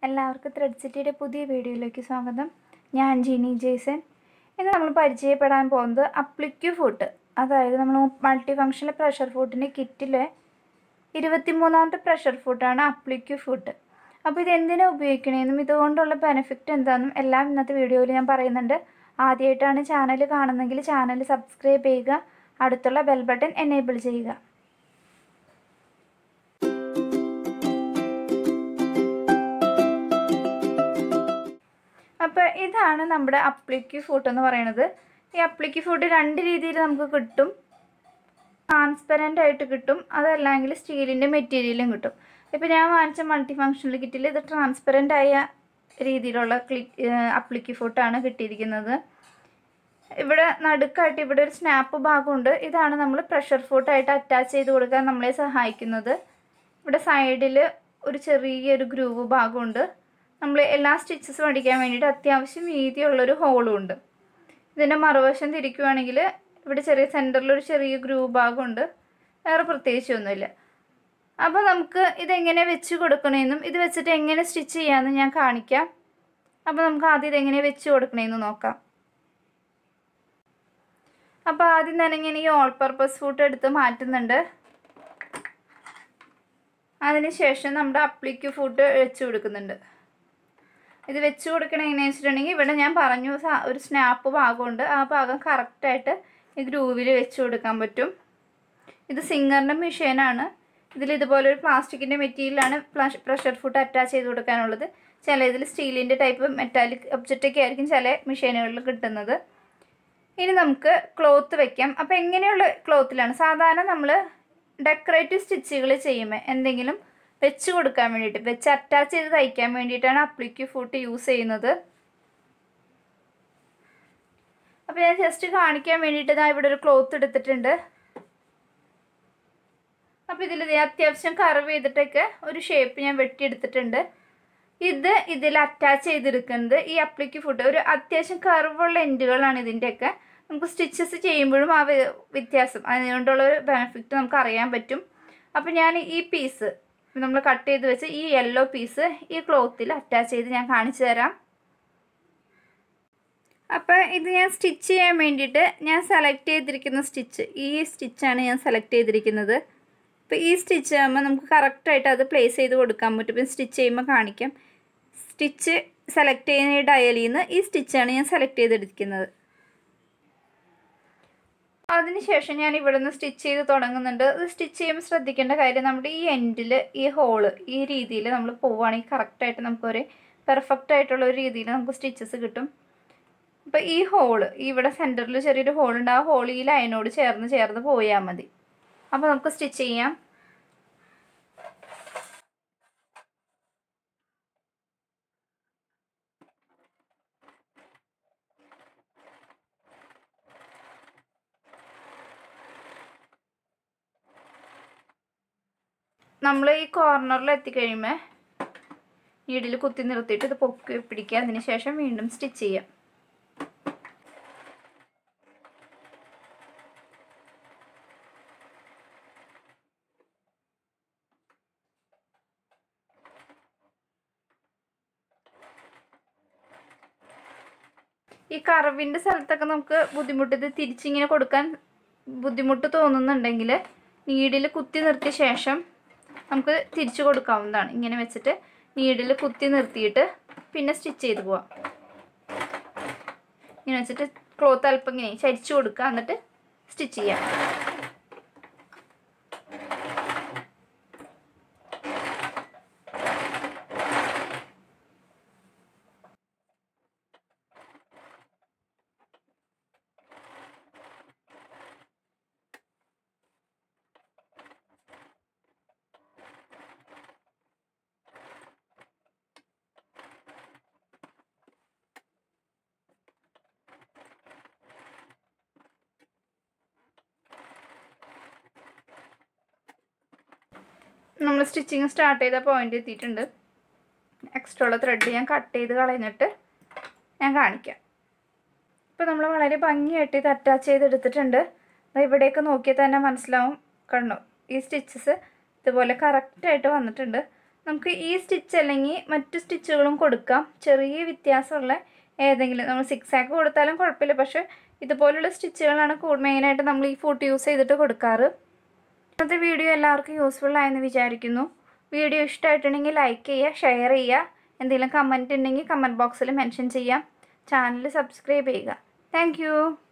എല്ലാവർക്കും ത്രെഡ് സിറ്റിയുടെ പുതിയ വീഡിയോയിലേക്ക് സ്വാഗതം ഞാൻ ജിനി ജേസൻ ഇന്ന് നമ്മൾ പരിചയപ്പെടാൻ പോകുന്നത് അപ്ലിക്യൂ ഫുഡ് അതായത് നമ്മൾ മൾട്ടി ഫങ്ഷണൽ പ്രഷർ ഫുഡിൻ്റെ കിറ്റിലെ ഇരുപത്തിമൂന്നാമത്തെ പ്രഷർ ഫുഡാണ് അപ്ലിക്യൂ ഫുഡ് അപ്പോൾ ഇത് എന്തിനാണ് ഉപയോഗിക്കണേന്നും ഇതുകൊണ്ടുള്ള ബെനിഫിറ്റ് എന്താണെന്നും എല്ലാം ഇന്നത്തെ വീഡിയോയിൽ ഞാൻ പറയുന്നുണ്ട് ആദ്യമായിട്ടാണ് ചാനൽ കാണുന്നതെങ്കിൽ ചാനൽ സബ്സ്ക്രൈബ് ചെയ്യുക അടുത്തുള്ള ബെൽ ബട്ടൺ എനേബിൾ ചെയ്യുക അപ്പോൾ ഇതാണ് നമ്മുടെ അപ്ലിക്യൂ ഫുഡ് എന്ന് പറയുന്നത് ഈ അപ്ലിക്യൂ ഫുഡ് രണ്ട് രീതിയിൽ നമുക്ക് കിട്ടും ട്രാൻസ്പെറൻ്റ് ആയിട്ട് കിട്ടും അതല്ലെങ്കിൽ സ്റ്റീലിൻ്റെ മെറ്റീരിയലും കിട്ടും ഇപ്പോൾ ഞാൻ വാങ്ങിച്ച മൾട്ടി ഫങ്ഷണൽ കിറ്റിൽ ഇത് ട്രാൻസ്പെറൻ്റ് ആയ രീതിയിലുള്ള ക്ലിക്ക് അപ്ലിക്യൂ ഫുഡാണ് കിട്ടിയിരിക്കുന്നത് ഇവിടെ നടുക്കായിട്ട് ഇവിടെ ഒരു സ്നാപ്പ് ഭാഗമുണ്ട് ഇതാണ് നമ്മൾ പ്രഷർ ഫുഡായിട്ട് അറ്റാച്ച് ചെയ്ത് കൊടുക്കാൻ നമ്മളെ സഹായിക്കുന്നത് ഇവിടെ സൈഡിൽ ഒരു ചെറിയൊരു ഗ്രൂവ് ഭാഗമുണ്ട് നമ്മൾ എല്ലാ സ്റ്റിച്ചസും അടിക്കാൻ വേണ്ടിയിട്ട് അത്യാവശ്യം വീതിയുള്ളൊരു ഹോളും ഉണ്ട് ഇതിൻ്റെ മറുവശം തിരിക്കുവാണെങ്കിൽ ഇവിടെ ചെറിയ സെൻറ്ററിൽ ഒരു ചെറിയ ഗ്രൂവ് ഭാഗമുണ്ട് വേറെ പ്രത്യേകിച്ചൊന്നുമില്ല അപ്പോൾ നമുക്ക് ഇതെങ്ങനെ വെച്ച് കൊടുക്കണമെന്നും ഇത് വെച്ചിട്ട് എങ്ങനെ സ്റ്റിച്ച് ചെയ്യാമെന്ന് ഞാൻ കാണിക്കാം അപ്പോൾ നമുക്ക് ആദ്യം ഇതെങ്ങനെ വെച്ച് കൊടുക്കണമെന്ന് നോക്കാം അപ്പോൾ ആദ്യം തന്നെ ഞാൻ ഈ ഓൾ പർപ്പസ് ഫുഡ് എടുത്ത് മാറ്റുന്നുണ്ട് അതിനുശേഷം നമ്മുടെ അപ്ലിക്യൂ ഫുഡ് വെച്ച് കൊടുക്കുന്നുണ്ട് ഇത് വെച്ച് കൊടുക്കണ എങ്ങനെയാണെന്ന് വെച്ചിട്ടുണ്ടെങ്കിൽ ഇവിടെ ഞാൻ പറഞ്ഞു സ- ഒരു സ്നാപ്പ് ഭാഗമുണ്ട് ആ ഭാഗം കറക്റ്റായിട്ട് ഈ ഗ്രൂവിൽ വെച്ച് കൊടുക്കാൻ പറ്റും ഇത് സിംഗറിൻ്റെ മെഷീനാണ് ഇതിൽ ഇതുപോലെ ഒരു പ്ലാസ്റ്റിക്കിൻ്റെ മെറ്റീരിയലാണ് പ്രഷർ ഫുഡ് അറ്റാച്ച് ചെയ്ത് കൊടുക്കാനുള്ളത് ചില ഇതിൽ സ്റ്റീലിൻ്റെ ടൈപ്പ് മെറ്റാലിക് ഒബ്ജക്റ്റൊക്കെ ആയിരിക്കും ചില മെഷീനുകളിൽ കിട്ടുന്നത് ഇനി നമുക്ക് ക്ലോത്ത് വെക്കാം അപ്പോൾ എങ്ങനെയുള്ള ക്ലോത്തിലാണ് സാധാരണ നമ്മൾ ഡെക്കറേറ്റീവ് സ്റ്റിച്ചുകൾ ചെയ്യുമ്പോൾ എന്തെങ്കിലും വെച്ച് കൊടുക്കാൻ വേണ്ടിയിട്ട് വെച്ച് അറ്റാച്ച് ചെയ്ത് തയ്ക്കാൻ വേണ്ടിയിട്ടാണ് അപ്ലിക്യൂ ഫുഡ് യൂസ് ചെയ്യുന്നത് അപ്പോൾ ഞാൻ ജസ്റ്റ് കാണിക്കാൻ വേണ്ടിയിട്ട് ഞാൻ ഇവിടെ ഒരു ക്ലോത്ത് എടുത്തിട്ടുണ്ട് അപ്പോൾ ഇതിൽ ദേ അത്യാവശ്യം കർവ് ചെയ്തിട്ടൊക്കെ ഒരു ഷേപ്പ് ഞാൻ വെട്ടിയെടുത്തിട്ടുണ്ട് ഇത് ഇതിൽ അറ്റാച്ച് ചെയ്തെടുക്കുന്നത് ഈ അപ്ലിക്യൂ ഫുഡ് ഒരു അത്യാവശ്യം കർവുള്ള എൻഡുകളാണ് ഇതിൻ്റെയൊക്കെ നമുക്ക് സ്റ്റിച്ചസ് ചെയ്യുമ്പോഴും ആ വ്യ- വ്യത്യാസം അതുകൊണ്ടുള്ള ഒരു ബെനിഫിറ്റ് നമുക്ക് അറിയാൻ പറ്റും അപ്പോൾ ഞാൻ ഈ പീസ് നമ്മൾ കട്ട് ചെയ്ത് വെച്ച് ഈ യെല്ലോ പീസ് ഈ ക്ലോത്തിൽ അറ്റാച്ച് ചെയ്ത് ഞാൻ കാണിച്ചു തരാം അപ്പോൾ ഇത് ഞാൻ സ്റ്റിച്ച് ചെയ്യാൻ വേണ്ടിയിട്ട് ഞാൻ സെലക്ട് ചെയ്തിരിക്കുന്ന സ്റ്റിച്ച് ഈ സ്റ്റിച്ചാണ് ഞാൻ സെലക്ട് ചെയ്തിരിക്കുന്നത് അപ്പോൾ ഈ സ്റ്റിച്ച് ആകുമ്പോൾ നമുക്ക് കറക്റ്റായിട്ട് അത് പ്ലേസ് ചെയ്ത് കൊടുക്കാൻ പറ്റും ഇപ്പം സ്റ്റിച്ച് ചെയ്യുമ്പോൾ കാണിക്കാം സ്റ്റിച്ച് സെലക്ട് ചെയ്യുന്ന ഈ ഡയലിൽ നിന്ന് ഈ സ്റ്റിച്ചാണ് ഞാൻ സെലക്ട് ചെയ്തെടുക്കുന്നത് അതിനുശേഷം ഞാൻ ഇവിടെ നിന്ന് സ്റ്റിച്ച് ചെയ്ത് തുടങ്ങുന്നുണ്ട് ഇത് സ്റ്റിച്ച് ചെയ്യുമ്പോൾ ശ്രദ്ധിക്കേണ്ട കാര്യം നമ്മുടെ ഈ എൻഡിൽ ഈ ഹോള് ഈ രീതിയിൽ നമ്മൾ പോവുകയാണെങ്കിൽ കറക്റ്റായിട്ട് നമുക്കൊരു പെർഫെക്റ്റ് ആയിട്ടുള്ള ഒരു രീതിയിൽ നമുക്ക് സ്റ്റിച്ചസ് കിട്ടും അപ്പോൾ ഈ ഹോള് ഇവിടെ സെൻറ്ററിൽ ചെറിയൊരു ഹോളുണ്ട് ആ ഹോൾ ഈ ലൈനോട് ചേർന്ന് ചേർന്ന് പോയാൽ മതി അപ്പോൾ നമുക്ക് സ്റ്റിച്ച് ചെയ്യാം നമ്മൾ ഈ കോർണറിൽ എത്തിക്കഴിയുമ്പോൾ നീഡിൽ കുത്തി നിർത്തിയിട്ട് ഇത് പൊക്കി പിടിക്കുക അതിന് ശേഷം വീണ്ടും സ്റ്റിച്ച് ചെയ്യാം ഈ കർവിൻ്റെ സ്ഥലത്തൊക്കെ നമുക്ക് ബുദ്ധിമുട്ട് ഇത് തിരിച്ചിങ്ങനെ കൊടുക്കാൻ ബുദ്ധിമുട്ട് തോന്നുന്നുണ്ടെങ്കിൽ നീഡിൽ കുത്തി നിർത്തിയ ശേഷം നമുക്ക് തിരിച്ചു കൊടുക്കാവുന്നതാണ് ഇങ്ങനെ വെച്ചിട്ട് നീഡിൽ കുത്തി നിർത്തിയിട്ട് പിന്നെ സ്റ്റിച്ച് ചെയ്ത് പോവാം ഇങ്ങനെ വെച്ചിട്ട് ക്ലോത്ത് അല്പം ഇങ്ങനെ ചരിച്ചു കൊടുക്കുക എന്നിട്ട് സ്റ്റിച്ച് ചെയ്യാം നമ്മൾ സ്റ്റിച്ചിങ് സ്റ്റാർട്ട് ചെയ്ത പോയിന്റ് എത്തിയിട്ടുണ്ട് എക്സ്ട്രാ ഉള്ള ത്രെഡ് ഞാൻ കട്ട് ചെയ്ത് കളഞ്ഞിട്ട് ഞാൻ കാണിക്കാം ഇപ്പോൾ നമ്മൾ വളരെ ഭംഗിയായിട്ട് ഇത് അറ്റാച്ച് ചെയ്തെടുത്തിട്ടുണ്ട് ദാ ഇവിടേക്ക് നോക്കിയാൽ തന്നെ മനസ്സിലാവും കണ്ടോ ഈ സ്റ്റിച്ചസ് ഇതുപോലെ കറക്റ്റായിട്ട് വന്നിട്ടുണ്ട് നമുക്ക് ഈ സ്റ്റിച്ച് അല്ലെങ്കിൽ മറ്റു സ്റ്റിച്ചുകളും കൊടുക്കാം ചെറിയ വ്യത്യാസമുള്ള ഏതെങ്കിലും നമ്മൾ സിക്സ് ആക്ക് കൊടുത്താലും കുഴപ്പമില്ല പക്ഷേ ഇതുപോലുള്ള സ്റ്റിച്ചുകളാണ് മെയിനായിട്ട് നമ്മൾ ഈ ഫൂട്ട് യൂസ് ചെയ്തിട്ട് കൊടുക്കാറ് ഇന്നത്തെ വീഡിയോ എല്ലാവർക്കും യൂസ്ഫുൾ ആയെന്ന് വിചാരിക്കുന്നു വീഡിയോ ഇഷ്ടമായിട്ടുണ്ടെങ്കിൽ ലൈക്ക് ചെയ്യുക ഷെയർ ചെയ്യുക എന്തെങ്കിലും കമൻറ്റ് ഉണ്ടെങ്കിൽ കമൻറ്റ് ബോക്സിൽ മെൻഷൻ ചെയ്യാം ചാനൽ സബ്സ്ക്രൈബ് ചെയ്യുക താങ്ക്